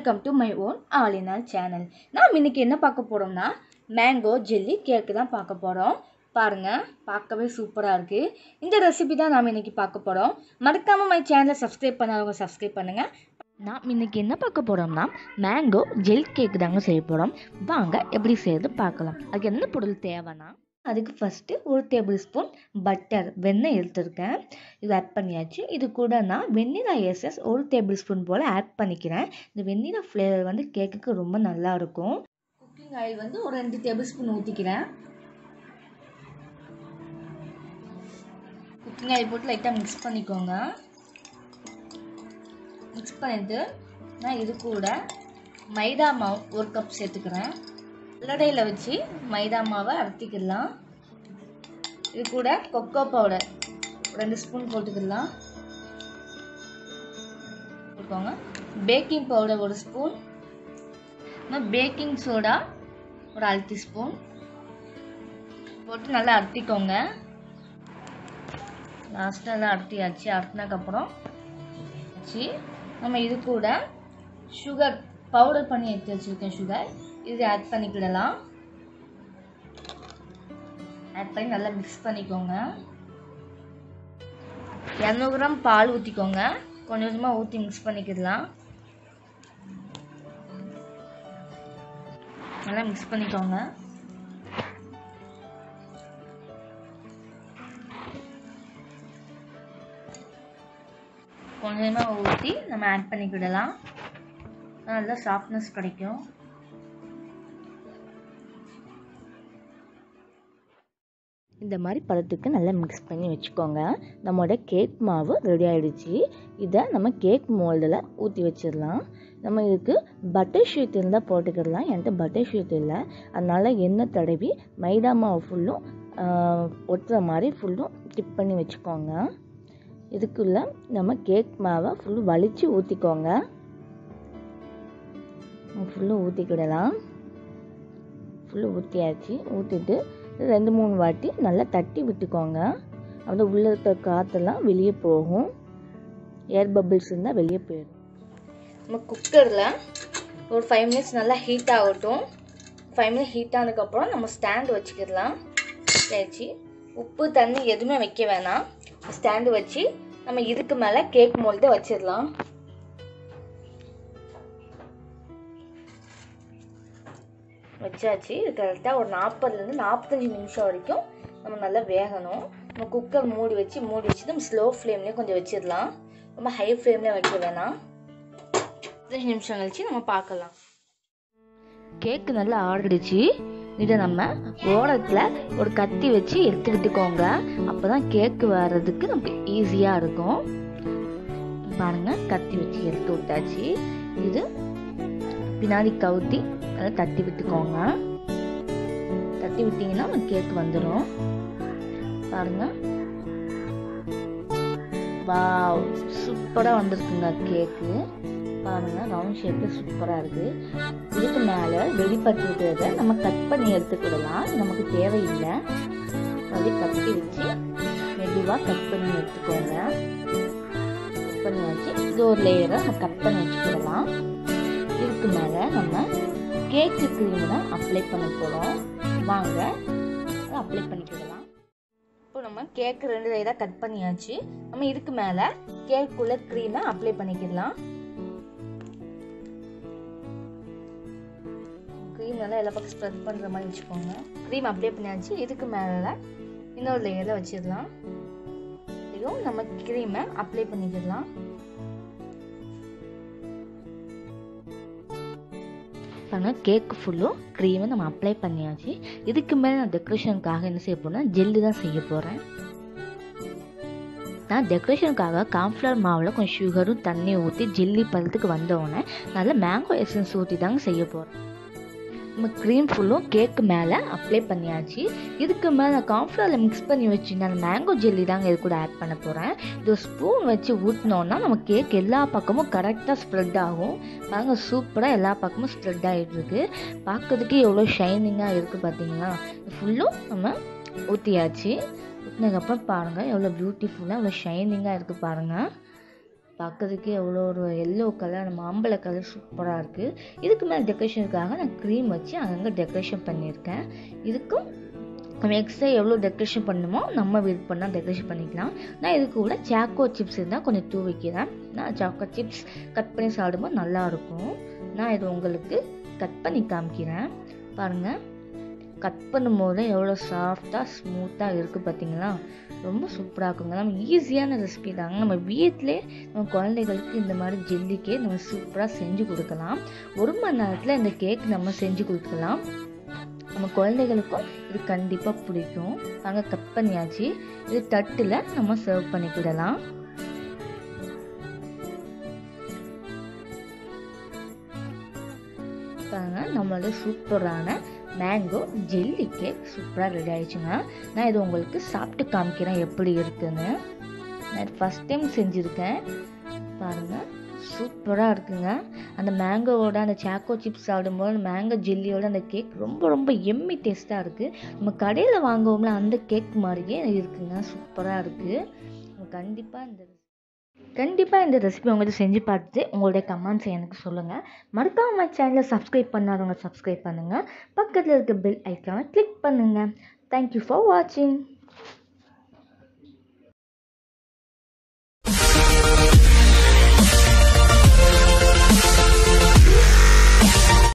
welcome to my own ஆலினால் channel நாம் இன்னைக்கு என்ன பார்க்க போகிறோம்னா மேங்கோ ஜெல்லி கேக்கு தான் பார்க்க போகிறோம் பாருங்கள் பார்க்கவே சூப்பராக இருக்குது இந்த ரெசிபி தான் நாம் இன்னைக்கு பார்க்க போகிறோம் மறக்காமல் மை சேனலை சப்ஸ்கிரைப் பண்ணாதவங்க சப்ஸ்கிரைப் பண்ணுங்கள் நாம் இன்னைக்கு என்ன பார்க்க போகிறோம்னா மேங்கோ ஜெல் கேக் தாங்க செய்ய போகிறோம் வாங்க எப்படி செய்யறது பார்க்கலாம் அதுக்கு என்ன பொருள் தேவைன்னா அதுக்கு ஃபஸ்ட்டு ஒரு டேபிள் ஸ்பூன் பட்டர் வெண்ணெய் எடுத்துருக்கேன் இது ஆட் பண்ணியாச்சு இது கூட நான் வெண்ணிலா எஸ்எஸ் ஒரு டேபிள் ஸ்பூன் போல் ஆட் பண்ணிக்கிறேன் இந்த வெண்ணிலா ஃப்ளேவர் வந்து கேக்குக்கு ரொம்ப நல்லா இருக்கும் குக்கிங் ஆயில் வந்து ஒரு ரெண்டு டேபிள் ஸ்பூன் ஊற்றிக்கிறேன் குக்கிங் ஆயில் போட்டு லைட்டாக மிக்ஸ் பண்ணிக்கோங்க மிக்ஸ் பண்ணிட்டு நான் இது கூட மைதா மாவு ஒரு கப் சேர்த்துக்கிறேன் உள்ளடையில் வச்சு மைதா மாவை அரைத்திக்கிடலாம் இது கூட கொக்கோ பவுடர் ரெண்டு ஸ்பூன் போட்டுக்கலாம் போட்டுக்கோங்க பேக்கிங் பவுடர் ஒரு ஸ்பூன் பேக்கிங் சோடா ஒரு அரை டீஸ்பூன் போட்டு நல்லா அரைத்திக்கோங்க லாஸ்ட்டாக எல்லாம் அரைத்தியாச்சு அரைத்தினதுக்கப்புறம் வச்சு நம்ம இது கூட சுகர் பவுடர் பண்ணி எடுத்து வச்சுருக்கேன் சுகர் இது ஆட் பண்ணிக்கிடலாம் ஆட் பண்ணி நல்லா மிக்ஸ் பண்ணிக்கோங்க இரநூறு கிராம் பால் ஊற்றிக்கோங்க கொஞ்சம் கொஞ்சமாக ஊற்றி மிக்ஸ் பண்ணிக்கிடலாம் நல்லா மிக்ஸ் பண்ணிக்கோங்க கொஞ்சமாக ஊற்றி நம்ம ஆட் பண்ணிக்கிடலாம் நல்லா சாஃப்ட்னஸ் கிடைக்கும் இந்த மாதிரி பதத்துக்கு நல்லா மிக்ஸ் பண்ணி வச்சுக்கோங்க நம்மளோட கேக் மாவு ரெடி ஆகிடுச்சு இதை நம்ம கேக் மோல்டில் ஊற்றி வச்சிடலாம் நம்ம இதுக்கு பட்டர் ஷீட் இருந்தால் போட்டுக்கிடலாம் என்கிட்ட பட்டர் ஷீட் இல்லை அதனால் எண்ணெய் தடவி மைதா மாவு ஃபுல்லும் ஒட்டுற மாதிரி ஃபுல்லும் டிப் பண்ணி வச்சுக்கோங்க இதுக்குள்ளே நம்ம கேக் மாவை ஃபுல்லும் வலித்து ஊற்றிக்கோங்க ஃபுல்லும் ஊற்றிக்கிடலாம் ஃபுல்லு ஊற்றியாச்சு ஊற்றிட்டு ரெண்டு மூணு வாட்டி நல்லா தட்டி விட்டுக்கோங்க அந்த உள்ளே இருக்க காற்றெல்லாம் வெளியே போகும் ஏர் பபிள்ஸ் இருந்தால் வெளியே போயிடும் நம்ம குக்கரில் ஒரு ஃபைவ் மினிட்ஸ் நல்லா ஹீட் ஆகட்டும் ஃபைவ் மினிட்ஸ் ஹீட் ஆனதுக்கப்புறம் நம்ம ஸ்டாண்டு வச்சுக்கிடலாம் வச்சு உப்பு தண்ணி எதுவுமே வைக்க வேணாம் ஸ்டாண்டு வச்சு நம்ம இதுக்கு மேலே கேக் மோல்டு வச்சிடலாம் வச்சாச்சு இது கரெக்டாக ஒரு நாற்பதுலேருந்து நாற்பத்தஞ்சு நிமிஷம் வரைக்கும் நம்ம நல்லா வேகணும் நம்ம குக்கர் மூடி வச்சு மூடி வச்சு நம்ம ஸ்லோ ஃப்ளேம்லேயே கொஞ்சம் வச்சிடலாம் ரொம்ப ஹை ஃப்ளேம்லேயே வைக்க வேணாம் பதினஞ்சு நிமிஷம் கழிச்சு நம்ம பார்க்கலாம் கேக்கு நல்லா ஆடிடுச்சு இதை நம்ம ஓரத்தில் ஒரு கத்தி வச்சு எடுத்து விட்டுக்கோங்க அப்போ தான் கேக்கு வர்றதுக்கு நமக்கு ஈஸியாக இருக்கும் பாருங்க கத்தி வச்சு எடுத்து விட்டாச்சு இது பின்னாடி கவுத்தி அதை தட்டி விட்டுக்கோங்க தட்டி விட்டீங்கன்னா கேக் வந்துடும் பாருங்க வாவ் சூப்பராக வந்திருக்குங்க கேக்கு பாருங்க ரவுண்ட் ஷேப்பில் சூப்பராக இருக்குது இதுக்கு மேலே வெளிப்பட்டு இருக்கிறத நம்ம கட் பண்ணி எடுத்துக்கிடலாம் நமக்கு தேவையில்லை அப்படி கட்டி வச்சு மெதுவாக கட் பண்ணி எடுத்துக்கோங்க கட் பண்ணி வச்சு இது ஒரு லேயரை நம்ம கட் பண்ணி வச்சுக்கிடலாம் இதுக்கு மேலே நம்ம கேக்கு க்ரீம் தான் அப்ளை பண்ண போகிறோம் வாங்க அதை அப்ளை பண்ணிக்கிடலாம் இப்போ நம்ம கேக்கு ரெண்டு லேயராக கட் பண்ணியாச்சு நம்ம இதுக்கு மேலே கேக்குள்ள க்ரீமை அப்ளை பண்ணிக்கிடலாம் க்ரீம் நல்லா எல்லா பக்கம் ஸ்ப்ரெட் பண்ணுற மாதிரி வச்சுக்கோங்க க்ரீம் அப்ளை பண்ணியாச்சு இதுக்கு மேலே இன்னொரு லேயரில் வச்சிடலாம் இதுவும் நம்ம க்ரீமை அப்ளை பண்ணிக்கிடலாம் பாருங்கள் கேக்கு ஃபுல்லும் க்ரீமை நம்ம அப்ளை பண்ணியாச்சு இதுக்கு மேலே நான் டெக்கரேஷனுக்காக என்ன செய்ய போகிறேன் ஜெல்லு தான் செய்ய போகிறேன் நான் டெக்கரேஷனுக்காக கார்ன்ஃப்ளவர் மாவில் கொஞ்சம் சுகரும் தண்ணியும் ஊற்றி ஜெல்லி பழத்துக்கு வந்தோடனே நல்லா மேங்கோ எசன்ஸ் ஊற்றி தாங்க செய்ய போகிறேன் நம்ம க்ரீம் ஃபுல்லும் கேக்கு மேலே அப்ளை பண்ணியாச்சு இதுக்கு மேலே நான் கார்ன்ஃப்ளவரில் மிக்ஸ் பண்ணி வச்சுருந்தேன் அந்த மேங்கோ ஜெல்லி தாங்க இது கூட ஆட் பண்ண போகிறேன் இது ஸ்பூன் வச்சு ஊற்றினோன்னா நம்ம கேக் எல்லா பக்கமும் கரெக்டாக ஸ்ப்ரெட் ஆகும் பாருங்க சூப்பராக எல்லா பக்கமும் ஸ்ப்ரெட் ஆகிட்டு இருக்கு பார்க்கறதுக்கே எவ்வளோ ஷைனிங்காக இருக்குது பார்த்தீங்களா ஃபுல்லும் நம்ம ஊற்றியாச்சு ஊற்றினதுக்கப்புறம் பாருங்கள் எவ்வளோ பியூட்டிஃபுல்லாக எவ்வளோ ஷைனிங்காக இருக்குது பாருங்கள் பார்க்கறதுக்கே எவ்வளோ ஒரு எல்லோ கலர் மாம்பழ கலர் சூப்பராக இருக்குது இதுக்கு மேலே டெக்கரேஷனுக்காக நான் க்ரீம் வச்சு அங்கங்கே டெக்கரேஷன் பண்ணியிருக்கேன் இதுக்கும் நம்ம எக்ஸ்ட்ரா எவ்வளோ டெக்கரேஷன் பண்ணுமோ நம்ம விருப்பம் தான் டெக்கரேஷன் பண்ணிக்கலாம் நான் இது கூட சாக்கோ சிப்ஸ் இருந்தால் கொஞ்சம் தூ வைக்கிறேன் நான் சாக்கோ சிப்ஸ் கட் பண்ணி சாப்பிடும்போது நல்லாயிருக்கும் நான் இது உங்களுக்கு கட் பண்ணி காமிக்கிறேன் பாருங்கள் கட் பண்ணும்போது எவ்வளோ சாஃப்டாக ஸ்மூத்தாக இருக்குது பார்த்தீங்களா ரொம்ப சூப்பராக இருக்குங்க நம்ம ஈஸியான ரெசிபி தாங்க நம்ம வீட்டிலே நம்ம குழந்தைகளுக்கு இந்த மாதிரி ஜெல்லி கேக் நம்ம சூப்பராக செஞ்சு கொடுக்கலாம் ஒரு மணி நேரத்தில் இந்த கேக் நம்ம செஞ்சு கொடுக்கலாம் நம்ம குழந்தைகளுக்கும் இது கண்டிப்பாக பிடிக்கும் அங்கே கட் பண்ணியாச்சு இது தட்டில் நம்ம சர்வ் பண்ணிக்கிடலாம் பாருங்க நம்மளோட சூப்பரான மேங்கோ ஜெல்லி கேக் சூப்பராக ரெடி ஆயிடுச்சுங்க நான் இது உங்களுக்கு சாப்பிட்டு காமிக்கிறேன் எப்படி இருக்குன்னு நான் ஃபஸ்ட் டைம் செஞ்சுருக்கேன் பாருங்கள் சூப்பராக இருக்குங்க அந்த மேங்கோவோட அந்த சாக்கோ சிப்ஸ் சாப்பிடும்போது அந்த மேங்கோ ஜெல்லியோட அந்த கேக் ரொம்ப ரொம்ப எம்மி டேஸ்ட்டாக இருக்குது நம்ம கடையில் வாங்குவோம்ல அந்த கேக் மாதிரியே இருக்குங்க சூப்பராக இருக்குது கண்டிப்பாக இந்த கண்டிப்பாக இந்த ரெசிபி உங்களுக்கு செஞ்சு பார்த்துட்டு உங்களுடைய கமெண்ட்ஸ் எனக்கு சொல்லுங்கள் மறக்காம சேனலை சப்ஸ்கிரைப் பண்ணாதவங்க சப்ஸ்கிரைப் பண்ணுங்கள் பக்கத்தில் இருக்க பெல் ஐக்கானை கிளிக் பண்ணுங்கள் தேங்க்யூ ஃபார் வாட்சிங்